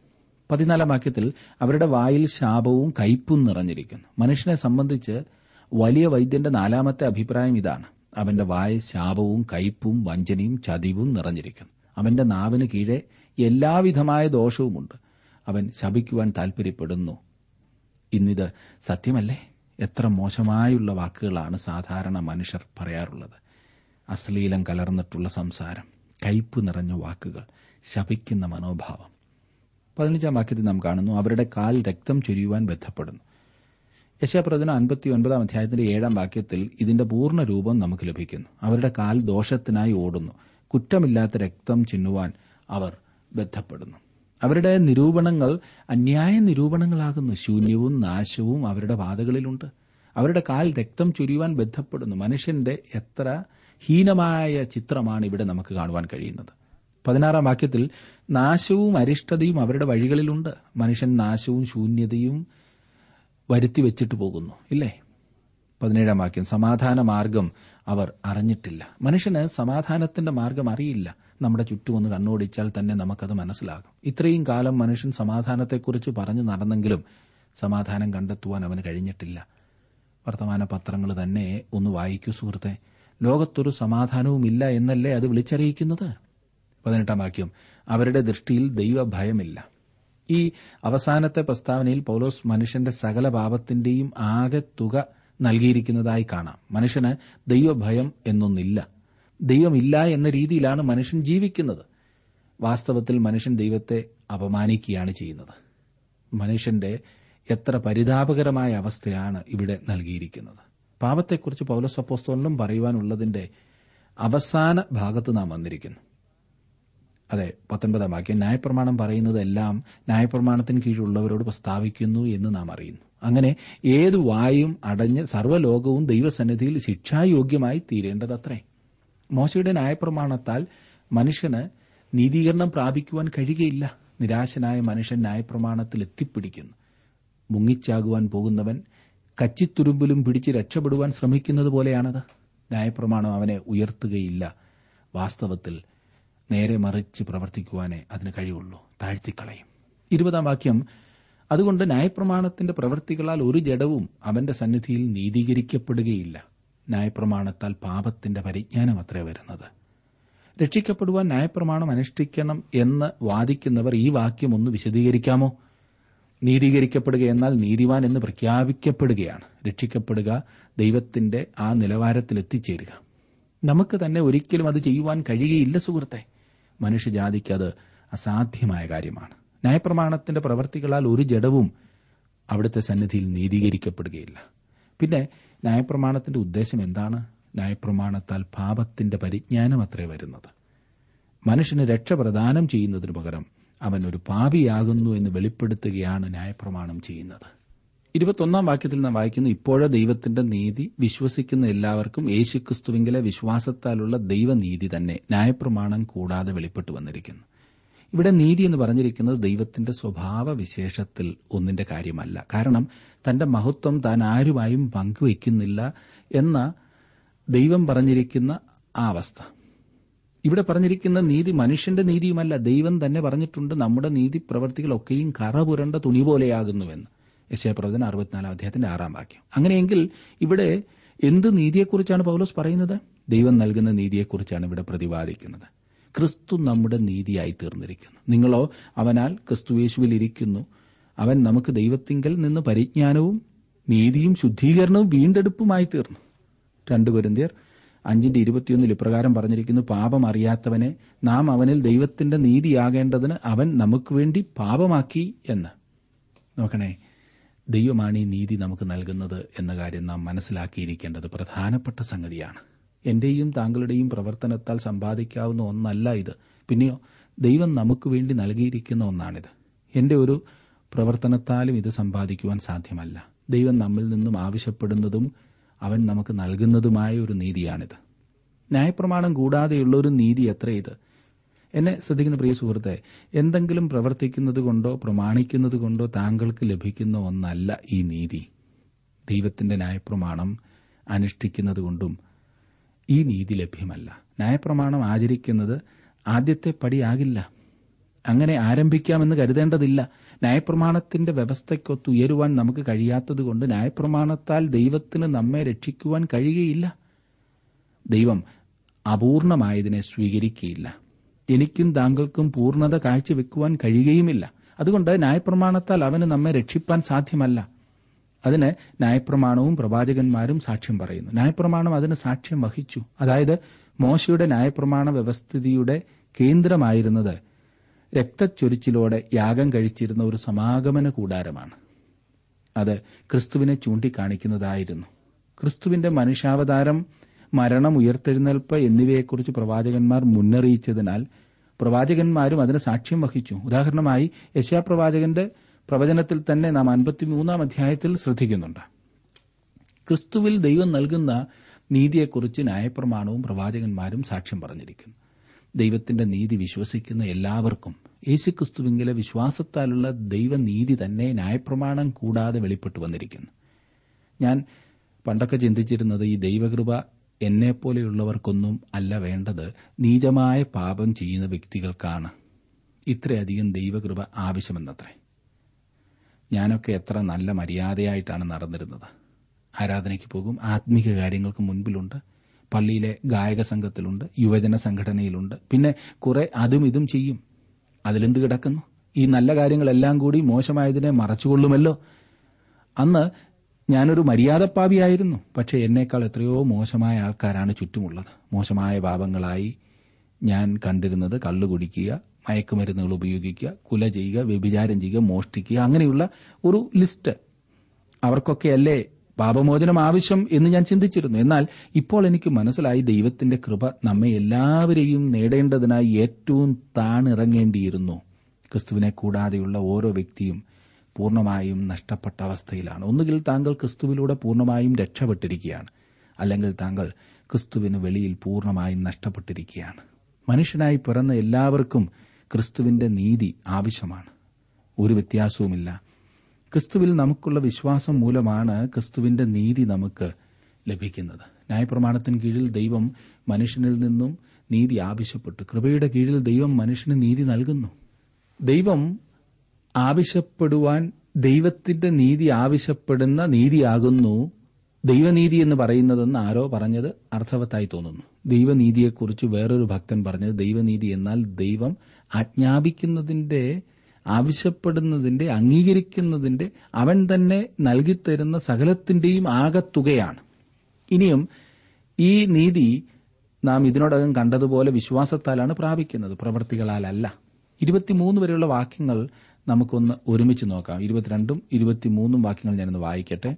പതിനാലാം വാക്യത്തിൽ അവരുടെ വായിൽ ശാപവും കയ്പും നിറഞ്ഞിരിക്കുന്നു മനുഷ്യനെ സംബന്ധിച്ച് വലിയ വൈദ്യന്റെ നാലാമത്തെ അഭിപ്രായം ഇതാണ് അവന്റെ വായ ശാപവും കയ്പും വഞ്ചനയും ചതിവും നിറഞ്ഞിരിക്കുന്നു അവന്റെ നാവിന് കീഴെ എല്ലാവിധമായ ദോഷവുമുണ്ട് അവൻ ശപിക്കുവാൻ താൽപര്യപ്പെടുന്നു ഇന്നിത് സത്യമല്ലേ എത്ര മോശമായുള്ള വാക്കുകളാണ് സാധാരണ മനുഷ്യർ പറയാറുള്ളത് അശ്ലീലം കലർന്നിട്ടുള്ള സംസാരം കയ്പ് നിറഞ്ഞ വാക്കുകൾ ശപിക്കുന്ന മനോഭാവം പതിനഞ്ചാം വാക്യത്തിൽ നാം കാണുന്നു അവരുടെ കാൽ രക്തം ചൊരിയുവാൻ ബന്ധപ്പെടുന്നു യശാപ്രവചനം അൻപത്തി ഒൻപതാം അധ്യായത്തിന്റെ ഏഴാം വാക്യത്തിൽ ഇതിന്റെ പൂർണ്ണ രൂപം നമുക്ക് ലഭിക്കുന്നു അവരുടെ കാൽ ദോഷത്തിനായി ഓടുന്നു കുറ്റമില്ലാത്ത രക്തം ചിന്നുവാൻ അവർ ബന്ധപ്പെടുന്നു അവരുടെ നിരൂപണങ്ങൾ അന്യായ നിരൂപണങ്ങളാകുന്നു ശൂന്യവും നാശവും അവരുടെ പാതകളിലുണ്ട് അവരുടെ കാൽ രക്തം ചൊരിയുവാൻ ബന്ധപ്പെടുന്നു മനുഷ്യന്റെ എത്ര ഹീനമായ ചിത്രമാണ് ഇവിടെ നമുക്ക് കാണുവാൻ കഴിയുന്നത് പതിനാറാം വാക്യത്തിൽ നാശവും അരിഷ്ടതയും അവരുടെ വഴികളിലുണ്ട് മനുഷ്യൻ നാശവും ശൂന്യതയും വരുത്തി വെച്ചിട്ട് പോകുന്നു ഇല്ലേ പതിനേഴാം വാക്യം സമാധാന മാർഗം അവർ അറിഞ്ഞിട്ടില്ല മനുഷ്യന് സമാധാനത്തിന്റെ മാർഗം അറിയില്ല നമ്മുടെ ചുറ്റും ഒന്ന് കണ്ണോടിച്ചാൽ തന്നെ നമുക്കത് മനസ്സിലാകും ഇത്രയും കാലം മനുഷ്യൻ സമാധാനത്തെക്കുറിച്ച് പറഞ്ഞു നടന്നെങ്കിലും സമാധാനം കണ്ടെത്തുവാൻ അവന് കഴിഞ്ഞിട്ടില്ല വർത്തമാന പത്രങ്ങൾ തന്നെ ഒന്ന് വായിക്കൂ സുഹൃത്തെ ലോകത്തൊരു സമാധാനവുമില്ല എന്നല്ലേ അത് വിളിച്ചറിയിക്കുന്നത് പതിനെട്ടാം വാക്യം അവരുടെ ദൃഷ്ടിയിൽ ദൈവഭയമില്ല ഈ അവസാനത്തെ പ്രസ്താവനയിൽ പൗലോസ് മനുഷ്യന്റെ സകല പാപത്തിന്റെയും ആകെ തുക നൽകിയിരിക്കുന്നതായി കാണാം മനുഷ്യന് ദൈവഭയം എന്നൊന്നില്ല ദൈവമില്ല എന്ന രീതിയിലാണ് മനുഷ്യൻ ജീവിക്കുന്നത് വാസ്തവത്തിൽ മനുഷ്യൻ ദൈവത്തെ അപമാനിക്കുകയാണ് ചെയ്യുന്നത് മനുഷ്യന്റെ എത്ര പരിതാപകരമായ അവസ്ഥയാണ് ഇവിടെ നൽകിയിരിക്കുന്നത് പാപത്തെക്കുറിച്ച് പൗലോസ് അപ്പോസ്തോലിനും പറയുവാനുള്ളതിന്റെ അവസാന ഭാഗത്ത് നാം വന്നിരിക്കുന്നു അതെ പത്തൊൻപതാം വാക്യം ന്യായപ്രമാണം പറയുന്നതെല്ലാം ന്യായപ്രമാണത്തിന് കീഴിലുള്ളവരോട് പ്രസ്താവിക്കുന്നു എന്ന് നാം അറിയുന്നു അങ്ങനെ ഏതു വായും അടഞ്ഞ് സർവ്വലോകവും ദൈവസന്നിധിയിൽ ശിക്ഷായോഗ്യമായി തീരേണ്ടതത്രേ മോശയുടെ ന്യായപ്രമാണത്താൽ മനുഷ്യന് നീതീകരണം പ്രാപിക്കുവാൻ കഴിയുകയില്ല നിരാശനായ മനുഷ്യൻ ന്യായപ്രമാണത്തിൽ എത്തിപ്പിടിക്കുന്നു മുങ്ങിച്ചാകുവാൻ പോകുന്നവൻ കച്ചിത്തുരുമ്പിലും പിടിച്ച് രക്ഷപ്പെടുവാൻ ശ്രമിക്കുന്നത് പോലെയാണത് ന്യായപ്രമാണം അവനെ ഉയർത്തുകയില്ല വാസ്തവത്തിൽ നേരെ മറിച്ച് പ്രവർത്തിക്കുവാനേ അതിന് കഴിയുള്ളൂ താഴ്ത്തിക്കളയും ഇരുപതാം വാക്യം അതുകൊണ്ട് ന്യായപ്രമാണത്തിന്റെ പ്രവൃത്തികളാൽ ഒരു ജഡവും അവന്റെ സന്നിധിയിൽ നീതീകരിക്കപ്പെടുകയില്ല ന്യായപ്രമാണത്താൽ പാപത്തിന്റെ പരിജ്ഞാനം അത്രേ വരുന്നത് രക്ഷിക്കപ്പെടുവാൻ ന്യായപ്രമാണം അനുഷ്ഠിക്കണം എന്ന് വാദിക്കുന്നവർ ഈ വാക്യം ഒന്ന് വിശദീകരിക്കാമോ നീതീകരിക്കപ്പെടുക എന്നാൽ നീതിവാൻ എന്ന് പ്രഖ്യാപിക്കപ്പെടുകയാണ് രക്ഷിക്കപ്പെടുക ദൈവത്തിന്റെ ആ നിലവാരത്തിൽ എത്തിച്ചേരുക നമുക്ക് തന്നെ ഒരിക്കലും അത് ചെയ്യുവാൻ കഴിയുകയില്ല സുഹൃത്തെ മനുഷ്യജാതിക്ക് അത് അസാധ്യമായ കാര്യമാണ് ന്യായപ്രമാണത്തിന്റെ പ്രവർത്തികളാൽ ഒരു ജഡവും അവിടുത്തെ സന്നിധിയിൽ നീതീകരിക്കപ്പെടുകയില്ല പിന്നെ ന്യായപ്രമാണത്തിന്റെ ഉദ്ദേശം എന്താണ് ന്യായപ്രമാണത്താൽ പാപത്തിന്റെ പരിജ്ഞാനം അത്രേ വരുന്നത് മനുഷ്യന് രക്ഷ പ്രദാനം ചെയ്യുന്നതിനു പകരം അവൻ ഒരു പാപിയാകുന്നു എന്ന് വെളിപ്പെടുത്തുകയാണ് ന്യായപ്രമാണം ചെയ്യുന്നത് ഇരുപത്തൊന്നാം വാക്യത്തിൽ നാം വായിക്കുന്നു ഇപ്പോഴേ ദൈവത്തിന്റെ നീതി വിശ്വസിക്കുന്ന എല്ലാവർക്കും യേശുക്രിസ്തുവിങ്കിലെ വിശ്വാസത്താലുള്ള ദൈവനീതി തന്നെ ന്യായപ്രമാണം കൂടാതെ വെളിപ്പെട്ടു വന്നിരിക്കുന്നു ഇവിടെ നീതി എന്ന് പറഞ്ഞിരിക്കുന്നത് ദൈവത്തിന്റെ സ്വഭാവ വിശേഷത്തിൽ ഒന്നിന്റെ കാര്യമല്ല കാരണം തന്റെ മഹത്വം താൻ ആരുമായും പങ്കുവയ്ക്കുന്നില്ല എന്ന ദൈവം പറഞ്ഞിരിക്കുന്ന ആ അവസ്ഥ ഇവിടെ പറഞ്ഞിരിക്കുന്ന നീതി മനുഷ്യന്റെ നീതിയുമല്ല ദൈവം തന്നെ പറഞ്ഞിട്ടുണ്ട് നമ്മുടെ നീതി പ്രവർത്തികളൊക്കെയും കറ പുരണ്ട തുണി പോലെയാകുന്നുവെന്ന് യശയപ്രവചന അറുപത്തിനാലാം അധ്യായത്തിന്റെ ആറാം വാക്യം അങ്ങനെയെങ്കിൽ ഇവിടെ എന്ത് നീതിയെക്കുറിച്ചാണ് പൗലോസ് പറയുന്നത് ദൈവം നൽകുന്ന നീതിയെക്കുറിച്ചാണ് ഇവിടെ പ്രതിപാദിക്കുന്നത് ക്രിസ്തു നമ്മുടെ നീതിയായി തീർന്നിരിക്കുന്നു നിങ്ങളോ അവനാൽ ക്രിസ്തുവേശുവിൽ ഇരിക്കുന്നു അവൻ നമുക്ക് ദൈവത്തിങ്കൽ നിന്ന് പരിജ്ഞാനവും നീതിയും ശുദ്ധീകരണവും വീണ്ടെടുപ്പുമായി തീർന്നു രണ്ടു കുരുന്തിയർ അഞ്ചിന്റെ ഇരുപത്തിയൊന്നിൽ ഇപ്രകാരം പറഞ്ഞിരിക്കുന്നു പാപം അറിയാത്തവനെ നാം അവനിൽ ദൈവത്തിന്റെ നീതിയാകേണ്ടതിന് അവൻ നമുക്ക് വേണ്ടി പാപമാക്കി എന്ന് നോക്കണേ ദൈവമാണ് ഈ നീതി നമുക്ക് നൽകുന്നത് എന്ന കാര്യം നാം മനസ്സിലാക്കിയിരിക്കേണ്ടത് പ്രധാനപ്പെട്ട സംഗതിയാണ് എന്റെയും താങ്കളുടെയും പ്രവർത്തനത്താൽ സമ്പാദിക്കാവുന്ന ഒന്നല്ല ഇത് പിന്നെയോ ദൈവം നമുക്ക് വേണ്ടി നൽകിയിരിക്കുന്ന ഒന്നാണിത് എന്റെ ഒരു പ്രവർത്തനത്താലും ഇത് സമ്പാദിക്കുവാൻ സാധ്യമല്ല ദൈവം നമ്മിൽ നിന്നും ആവശ്യപ്പെടുന്നതും അവൻ നമുക്ക് നൽകുന്നതുമായ ഒരു നീതിയാണിത് ന്യായപ്രമാണം കൂടാതെയുള്ള ഒരു നീതി എത്ര ഇത് എന്നെ ശ്രദ്ധിക്കുന്ന പ്രിയ സുഹൃത്തെ എന്തെങ്കിലും പ്രവർത്തിക്കുന്നത് കൊണ്ടോ പ്രമാണിക്കുന്നത് കൊണ്ടോ താങ്കൾക്ക് ലഭിക്കുന്ന ഒന്നല്ല ഈ നീതി ദൈവത്തിന്റെ ന്യായപ്രമാണം അനുഷ്ഠിക്കുന്നത് കൊണ്ടും ഈ നീതി ലഭ്യമല്ല ന്യായപ്രമാണം ആചരിക്കുന്നത് ആദ്യത്തെ പടിയാകില്ല അങ്ങനെ ആരംഭിക്കാമെന്ന് കരുതേണ്ടതില്ല ന്യായപ്രമാണത്തിന്റെ വ്യവസ്ഥയ്ക്കൊത്ത് ഉയരുവാൻ നമുക്ക് കഴിയാത്തതുകൊണ്ട് ന്യായപ്രമാണത്താൽ ദൈവത്തിന് നമ്മെ രക്ഷിക്കുവാൻ കഴിയുകയില്ല ദൈവം അപൂർണമായതിനെ സ്വീകരിക്കുകയില്ല എനിക്കും താങ്കൾക്കും പൂർണ്ണത കാഴ്ചവെക്കുവാൻ കഴിയുകയുമില്ല അതുകൊണ്ട് ന്യായപ്രമാണത്താൽ അവന് നമ്മെ രക്ഷിപ്പാൻ സാധ്യമല്ല അതിന് ന്യായപ്രമാണവും പ്രവാചകന്മാരും സാക്ഷ്യം പറയുന്നു ന്യായപ്രമാണം അതിന് സാക്ഷ്യം വഹിച്ചു അതായത് മോശയുടെ ന്യായപ്രമാണ വ്യവസ്ഥിതിയുടെ കേന്ദ്രമായിരുന്നത് രക്തച്ചൊരിച്ചിലോടെ യാഗം കഴിച്ചിരുന്ന ഒരു സമാഗമന കൂടാരമാണ് അത് ക്രിസ്തുവിനെ ചൂണ്ടിക്കാണിക്കുന്നതായിരുന്നു ക്രിസ്തുവിന്റെ മനുഷ്യാവതാരം മരണം ഉയർത്തെഴുന്നേൽപ്പ് എന്നിവയെക്കുറിച്ച് പ്രവാചകന്മാർ മുന്നറിയിച്ചതിനാൽ പ്രവാചകന്മാരും അതിന് സാക്ഷ്യം വഹിച്ചു ഉദാഹരണമായി യശാപ്രവാചകന്റെ പ്രവചനത്തിൽ തന്നെ നാം അൻപത്തിമൂന്നാം അധ്യായത്തിൽ ശ്രദ്ധിക്കുന്നുണ്ട് ക്രിസ്തുവിൽ ദൈവം നൽകുന്ന നീതിയെക്കുറിച്ച് ന്യായപ്രമാണവും പ്രവാചകന്മാരും സാക്ഷ്യം പറഞ്ഞിരിക്കുന്നു ദൈവത്തിന്റെ നീതി വിശ്വസിക്കുന്ന എല്ലാവർക്കും യേശുക്രിസ്തുവിങ്കിലെ വിശ്വാസത്താലുള്ള ദൈവനീതി തന്നെ ന്യായപ്രമാണം കൂടാതെ വെളിപ്പെട്ടു വന്നിരിക്കുന്നു ഞാൻ പണ്ടൊക്കെ ചിന്തിച്ചിരുന്നത് ഈ ദൈവകൃപ എന്നെപ്പോലെയുള്ളവർക്കൊന്നും അല്ല വേണ്ടത് നീചമായ പാപം ചെയ്യുന്ന വ്യക്തികൾക്കാണ് ഇത്രയധികം ദൈവകൃപ ആവശ്യമെന്നത്രേ ഞാനൊക്കെ എത്ര നല്ല മര്യാദയായിട്ടാണ് നടന്നിരുന്നത് ആരാധനയ്ക്ക് പോകും ആത്മീക കാര്യങ്ങൾക്ക് മുൻപിലുണ്ട് പള്ളിയിലെ ഗായക സംഘത്തിലുണ്ട് യുവജന സംഘടനയിലുണ്ട് പിന്നെ കുറെ അതും ഇതും ചെയ്യും അതിലെന്ത് കിടക്കുന്നു ഈ നല്ല കാര്യങ്ങളെല്ലാം കൂടി മോശമായതിനെ മറച്ചുകൊള്ളുമല്ലോ അന്ന് ഞാനൊരു മര്യാദപ്പാവിയായിരുന്നു പക്ഷെ എന്നേക്കാൾ എത്രയോ മോശമായ ആൾക്കാരാണ് ചുറ്റുമുള്ളത് മോശമായ പാപങ്ങളായി ഞാൻ കണ്ടിരുന്നത് കള്ളു കുടിക്കുക മയക്കുമരുന്നുകൾ ഉപയോഗിക്കുക കുല ചെയ്യുക വ്യഭിചാരം ചെയ്യുക മോഷ്ടിക്കുക അങ്ങനെയുള്ള ഒരു ലിസ്റ്റ് അവർക്കൊക്കെയല്ലേ പാപമോചനം ആവശ്യം എന്ന് ഞാൻ ചിന്തിച്ചിരുന്നു എന്നാൽ ഇപ്പോൾ എനിക്ക് മനസ്സിലായി ദൈവത്തിന്റെ കൃപ നമ്മെ എല്ലാവരെയും നേടേണ്ടതിനായി ഏറ്റവും താണിറങ്ങേണ്ടിയിരുന്നു ക്രിസ്തുവിനെ കൂടാതെയുള്ള ഓരോ വ്യക്തിയും പൂർണ്ണമായും നഷ്ടപ്പെട്ട അവസ്ഥയിലാണ് ഒന്നുകിൽ താങ്കൾ ക്രിസ്തുവിലൂടെ പൂർണ്ണമായും രക്ഷപ്പെട്ടിരിക്കുകയാണ് അല്ലെങ്കിൽ താങ്കൾ ക്രിസ്തുവിന് വെളിയിൽ പൂർണ്ണമായും നഷ്ടപ്പെട്ടിരിക്കുകയാണ് മനുഷ്യനായി പിറന്ന എല്ലാവർക്കും ക്രിസ്തുവിന്റെ നീതി ആവശ്യമാണ് ഒരു വ്യത്യാസവുമില്ല ക്രിസ്തുവിൽ നമുക്കുള്ള വിശ്വാസം മൂലമാണ് ക്രിസ്തുവിന്റെ നീതി നമുക്ക് ലഭിക്കുന്നത് ന്യായപ്രമാണത്തിന് കീഴിൽ ദൈവം മനുഷ്യനിൽ നിന്നും നീതി ആവശ്യപ്പെട്ടു കൃപയുടെ കീഴിൽ ദൈവം മനുഷ്യന് നീതി നൽകുന്നു ദൈവം ആവശ്യപ്പെടുവാൻ ദൈവത്തിന്റെ നീതി ആവശ്യപ്പെടുന്ന നീതിയാകുന്നു ദൈവനീതി എന്ന് പറയുന്നതെന്ന് ആരോ പറഞ്ഞത് അർത്ഥവത്തായി തോന്നുന്നു ദൈവനീതിയെക്കുറിച്ച് വേറൊരു ഭക്തൻ പറഞ്ഞത് ദൈവനീതി എന്നാൽ ദൈവം ആജ്ഞാപിക്കുന്നതിന്റെ ആവശ്യപ്പെടുന്നതിന്റെ അംഗീകരിക്കുന്നതിന്റെ അവൻ തന്നെ നൽകിത്തരുന്ന സകലത്തിന്റെയും ആകത്തുകയാണ് ഇനിയും ഈ നീതി നാം ഇതിനോടകം കണ്ടതുപോലെ വിശ്വാസത്താലാണ് പ്രാപിക്കുന്നത് പ്രവൃത്തികളാലല്ല ഇരുപത്തിമൂന്ന് വരെയുള്ള വാക്യങ്ങൾ നമുക്കൊന്ന് ഒരുമിച്ച് നോക്കാം ഇരുപത്തിരണ്ടും ഇരുപത്തിമൂന്നും വാക്യങ്ങൾ ഞാനൊന്ന് വായിക്കട്ടെ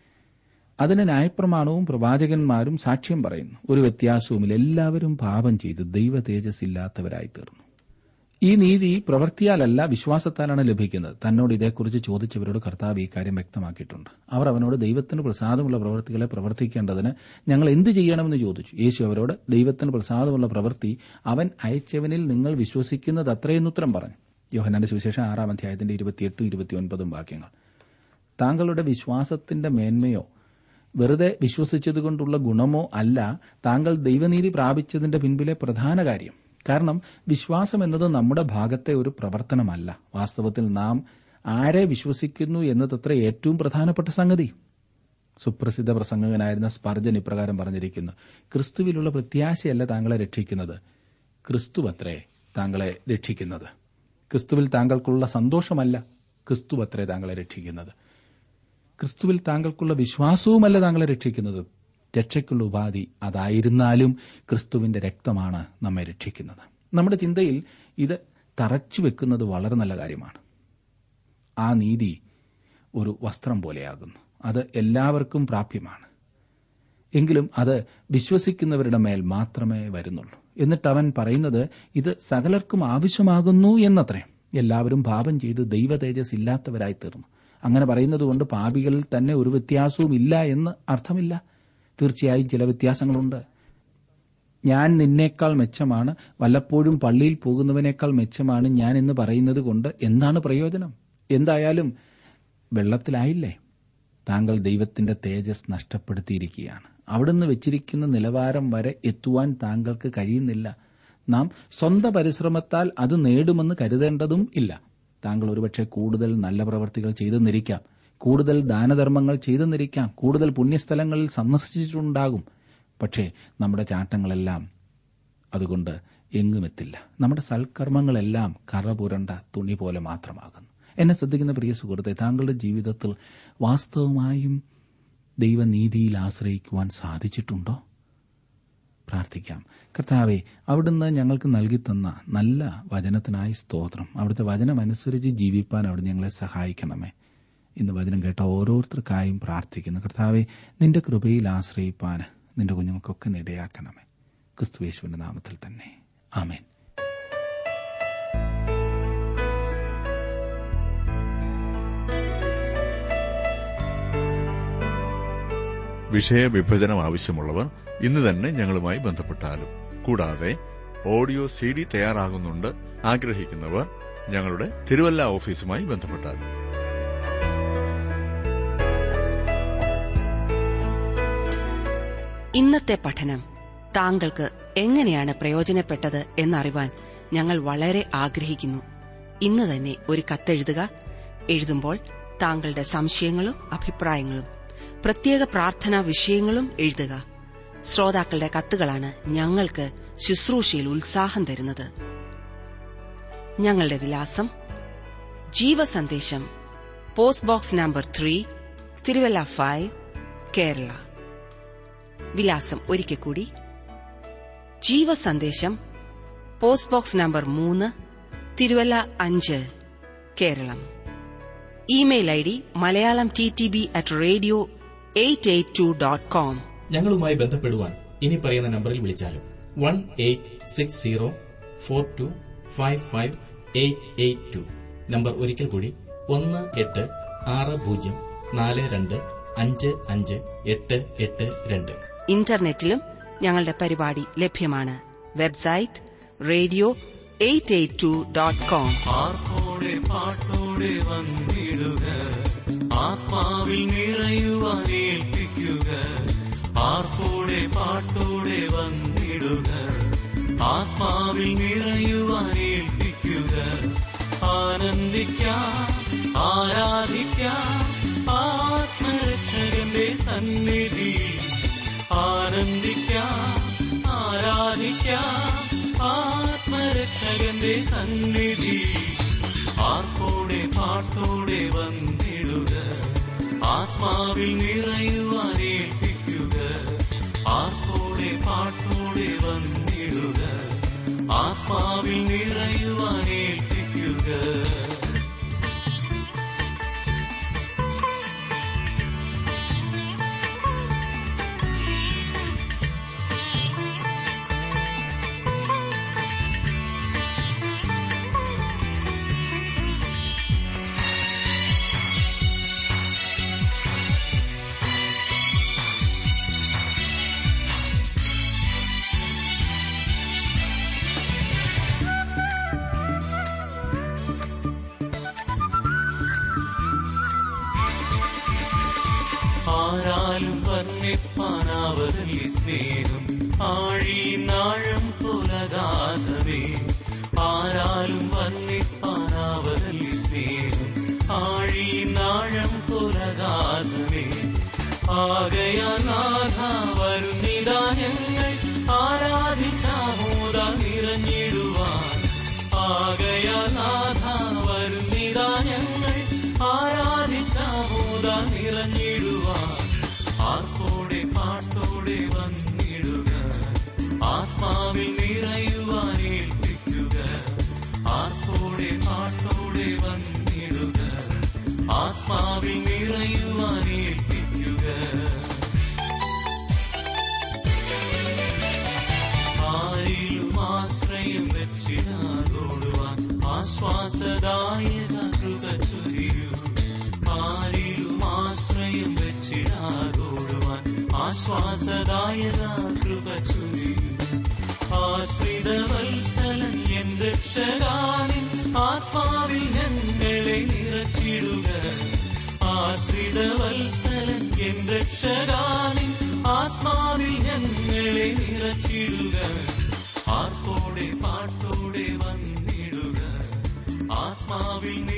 അതിന് ന്യായപ്രമാണവും പ്രവാചകന്മാരും സാക്ഷ്യം പറയുന്നു ഒരു വ്യത്യാസവുമില്ല എല്ലാവരും പാപം ചെയ്ത് ദൈവ തേജസ് ഇല്ലാത്തവരായി തീർന്നു ഈ നീതി പ്രവൃത്തിയാലല്ല വിശ്വാസത്താലാണ് ലഭിക്കുന്നത് തന്നോട് ഇതേക്കുറിച്ച് ചോദിച്ചവരോട് കർത്താവ് ഈ കാര്യം വ്യക്തമാക്കിയിട്ടുണ്ട് അവർ അവനോട് ദൈവത്തിന് പ്രസാദമുള്ള പ്രവൃത്തികളെ പ്രവർത്തിക്കേണ്ടതിന് ഞങ്ങൾ എന്ത് ചെയ്യണമെന്ന് ചോദിച്ചു യേശു അവരോട് ദൈവത്തിന് പ്രസാദമുള്ള പ്രവൃത്തി അവൻ അയച്ചവനിൽ നിങ്ങൾ വിശ്വസിക്കുന്നത് അത്രയെന്ന് ഉത്തരം പറഞ്ഞു യോഹനാന്റെ സുവിശേഷം ആറാം അധ്യായത്തിന്റെ ഇരുപത്തിയെട്ടും ഇരുപത്തിയൊൻപതും വാക്യങ്ങൾ താങ്കളുടെ വിശ്വാസത്തിന്റെ മേന്മയോ വെറുതെ വിശ്വസിച്ചതുകൊണ്ടുള്ള ഗുണമോ അല്ല താങ്കൾ ദൈവനീതി പ്രാപിച്ചതിന്റെ പിൻപിലെ പ്രധാന കാര്യം കാരണം വിശ്വാസം എന്നത് നമ്മുടെ ഭാഗത്തെ ഒരു പ്രവർത്തനമല്ല വാസ്തവത്തിൽ നാം ആരെ വിശ്വസിക്കുന്നു എന്നതത്ര ഏറ്റവും പ്രധാനപ്പെട്ട സംഗതി സുപ്രസിദ്ധ പ്രസംഗകനായിരുന്ന സ്പർജൻ ഇപ്രകാരം പറഞ്ഞിരിക്കുന്നു ക്രിസ്തുവിലുള്ള പ്രത്യാശയല്ല താങ്കളെ രക്ഷിക്കുന്നത് ക്രിസ്തുവത്രേ താങ്കളെ രക്ഷിക്കുന്നത് ക്രിസ്തുവിൽ താങ്കൾക്കുള്ള സന്തോഷമല്ല ക്രിസ്തുവത്രേ താങ്കളെ രക്ഷിക്കുന്നത് ക്രിസ്തുവിൽ താങ്കൾക്കുള്ള വിശ്വാസവുമല്ല താങ്കളെ രക്ഷിക്കുന്നത് രക്ഷയ്ക്കുള്ള ഉപാധി അതായിരുന്നാലും ക്രിസ്തുവിന്റെ രക്തമാണ് നമ്മെ രക്ഷിക്കുന്നത് നമ്മുടെ ചിന്തയിൽ ഇത് തറച്ചു വെക്കുന്നത് വളരെ നല്ല കാര്യമാണ് ആ നീതി ഒരു വസ്ത്രം പോലെയാകുന്നു അത് എല്ലാവർക്കും പ്രാപ്യമാണ് എങ്കിലും അത് വിശ്വസിക്കുന്നവരുടെ മേൽ മാത്രമേ വരുന്നുള്ളൂ എന്നിട്ട് അവൻ പറയുന്നത് ഇത് സകലർക്കും ആവശ്യമാകുന്നു എന്നത്രേ എല്ലാവരും പാപം ചെയ്ത് ദൈവ തേജസ് ഇല്ലാത്തവരായി തീർന്നു അങ്ങനെ പറയുന്നതുകൊണ്ട് പാപികളിൽ തന്നെ ഒരു വ്യത്യാസവും ഇല്ല എന്ന് അർത്ഥമില്ല തീർച്ചയായും ചില വ്യത്യാസങ്ങളുണ്ട് ഞാൻ നിന്നേക്കാൾ മെച്ചമാണ് വല്ലപ്പോഴും പള്ളിയിൽ പോകുന്നവനേക്കാൾ മെച്ചമാണ് ഞാൻ എന്ന് പറയുന്നത് കൊണ്ട് എന്താണ് പ്രയോജനം എന്തായാലും വെള്ളത്തിലായില്ലേ താങ്കൾ ദൈവത്തിന്റെ തേജസ് നഷ്ടപ്പെടുത്തിയിരിക്കുകയാണ് അവിടുന്ന് വെച്ചിരിക്കുന്ന നിലവാരം വരെ എത്തുവാൻ താങ്കൾക്ക് കഴിയുന്നില്ല നാം സ്വന്തം പരിശ്രമത്താൽ അത് നേടുമെന്ന് കരുതേണ്ടതും ഇല്ല താങ്കൾ ഒരുപക്ഷെ കൂടുതൽ നല്ല പ്രവർത്തികൾ ചെയ്തെന്നിരിക്കാം കൂടുതൽ ദാനധർമ്മങ്ങൾ ചെയ്തെന്നിരിക്കാം കൂടുതൽ പുണ്യസ്ഥലങ്ങളിൽ സന്ദർശിച്ചിട്ടുണ്ടാകും പക്ഷേ നമ്മുടെ ചാട്ടങ്ങളെല്ലാം അതുകൊണ്ട് എങ്ങുമെത്തില്ല നമ്മുടെ സൽക്കർമ്മങ്ങളെല്ലാം കറപുരണ്ട തുണി പോലെ മാത്രമാകുന്നു എന്നെ ശ്രദ്ധിക്കുന്ന പ്രിയ സുഹൃത്തെ താങ്കളുടെ ജീവിതത്തിൽ വാസ്തവമായും ദൈവനീതിയിൽ ആശ്രയിക്കുവാൻ സാധിച്ചിട്ടുണ്ടോ പ്രാർത്ഥിക്കാം കർത്താവെ അവിടുന്ന് ഞങ്ങൾക്ക് നൽകിത്തന്ന നല്ല വചനത്തിനായി സ്തോത്രം അവിടുത്തെ വചനമനുസരിച്ച് ജീവിപ്പാൻ അവിടെ ഞങ്ങളെ സഹായിക്കണമേ ഇന്ന് വചനം കേട്ട ഓരോരുത്തർക്കായും പ്രാർത്ഥിക്കുന്നു കർത്താവെ നിന്റെ കൃപയിൽ ആശ്രയിപ്പാൻ നിന്റെ കുഞ്ഞുങ്ങൾക്കൊക്കെ നിടയാക്കണമേ ക്രിസ്തുവേശുവിന്റെ നാമത്തിൽ തന്നെ ആമേൻ വിഷയവിഭജനം ആവശ്യമുള്ളവർ ഇന്ന് തന്നെ ഞങ്ങളുമായി ബന്ധപ്പെട്ടാലും കൂടാതെ ഓഡിയോ സി ഡി തയ്യാറാകുന്നുണ്ട് ആഗ്രഹിക്കുന്നവർ ഞങ്ങളുടെ തിരുവല്ല ഓഫീസുമായി ബന്ധപ്പെട്ടാലും ഇന്നത്തെ പഠനം താങ്കൾക്ക് എങ്ങനെയാണ് പ്രയോജനപ്പെട്ടത് എന്നറിവാൻ ഞങ്ങൾ വളരെ ആഗ്രഹിക്കുന്നു ഇന്ന് തന്നെ ഒരു കത്തെഴുതുക എഴുതുമ്പോൾ താങ്കളുടെ സംശയങ്ങളും അഭിപ്രായങ്ങളും പ്രത്യേക പ്രാർത്ഥനാ വിഷയങ്ങളും എഴുതുക ശ്രോതാക്കളുടെ കത്തുകളാണ് ഞങ്ങൾക്ക് ശുശ്രൂഷയിൽ ഉത്സാഹം തരുന്നത് ഞങ്ങളുടെ വിലാസം ജീവസന്ദേശം post box number three Thiruvalla five Kerala വിലാസം ഒരിക്കൽ കൂടി ജീവസന്ദേശം പോസ്റ്റ് ബോക്സ് നമ്പർ മൂന്ന് തിരുവല്ല അഞ്ച് Keralam email I D Malayalam T T B at radio eight eight two dot com ഞങ്ങളുമായി ബന്ധപ്പെടുവാൻ ഇനി പറയുന്ന നമ്പറിൽ വിളിച്ചാലും one eight six zero four two five five eight eight two number ഒരിക്കൽ കൂടി ഒന്ന് എട്ട് ആറ് പൂജ്യം നാല് രണ്ട് അഞ്ച് അഞ്ച് എട്ട് എട്ട് രണ്ട് ഇന്റർനെറ്റിലും ഞങ്ങളുടെ പരിപാടി ലഭ്യമാണ് website radio eight eight two dot com ആർപ്പോടെ പാട്ടോടെ വന്നിടുക ആത്മാവിൽ നിറയുവാൻ ഏൽപ്പിക്കുക ആർപ്പോടെ പാട്ടോടെ വന്നിടുക ആത്മാവിൽ നിറയുവാൻ ഏൽപ്പിക്കുക ആനന്ദിക്കാം ആരാധിക്കാം ആത്മരക്ഷകന്റെ സന്നിധി ആനന്ദിക്കാം ആരാധിക്കാം ആത്മരക്ഷകന്റെ സന്നിധി ആർപ്പോടെ പാട്ടോടെ വന്നിടുക ആത്മാവിൽ നിറയുവാൻ ഏൽപ്പിക്കുക ആർപ്പോടെ പാട്ടോടെ വന്നിടുക ആത്മാവിൽ നിറയുവാൻ ഏൽപ്പിക്കുക ആരാലും വർണ്ണിപ്പാനാവതല്ലി സ്നേഹം ആഴിനാഴം പുലകാതവേ ആരാലും വർണ്ണിപ്പാനാവതല്ലി സ്നേഹം ആഴിനാഴം പുലകാതവേ ആകയാനാഥ വരുന്നിതാ ഞങ്ങൾ ആരാധിച്ചാമോദ നിറഞ്ഞിടുവാൻ ആകയാനാഥ വരുന്നിതാ ഞങ്ങൾ ആരാധിച്ചാമോദ നിറഞ്ഞിടുവാൻ ആർപ്പോടെ പാട്ടോടെ വന്നിടുക ആത്മാവിൽ നിറയുവാൻ ഏൽപ്പിക്കുക ആർപ്പോടെ പാട്ടോടെ വന്നിടുക ആത്മാവിൽ നിറയുവാൻ ഏൽപ്പിക്കുക ആരിലും ആശ്രയം വെച്ചിടാതോടുവാൻ ആശ്വാസദായക കൃപ ചൊരിയൂ ആരിലും ആശ്രയം വെച്ചിടാതോടുവാൻ ആശ്വാസദായക കൃപ ചൊരിയൂ ആശ്രിത വത്സലൻ എൻ രക്ഷകാനിൻ ആത്മാവിൽ ഞങ്ങളെ നിറച്ചിടുക ആശ്രിത വത്സലൻ എൻ രക്ഷകാനിൻ ആത്മാവിൽ ഞങ്ങളെ നിറച്ചിടുക ആർപ്പോടെ പാട്ടോടെ പാട്ടോടെ വന്നിടുക ആത്മാവിൽ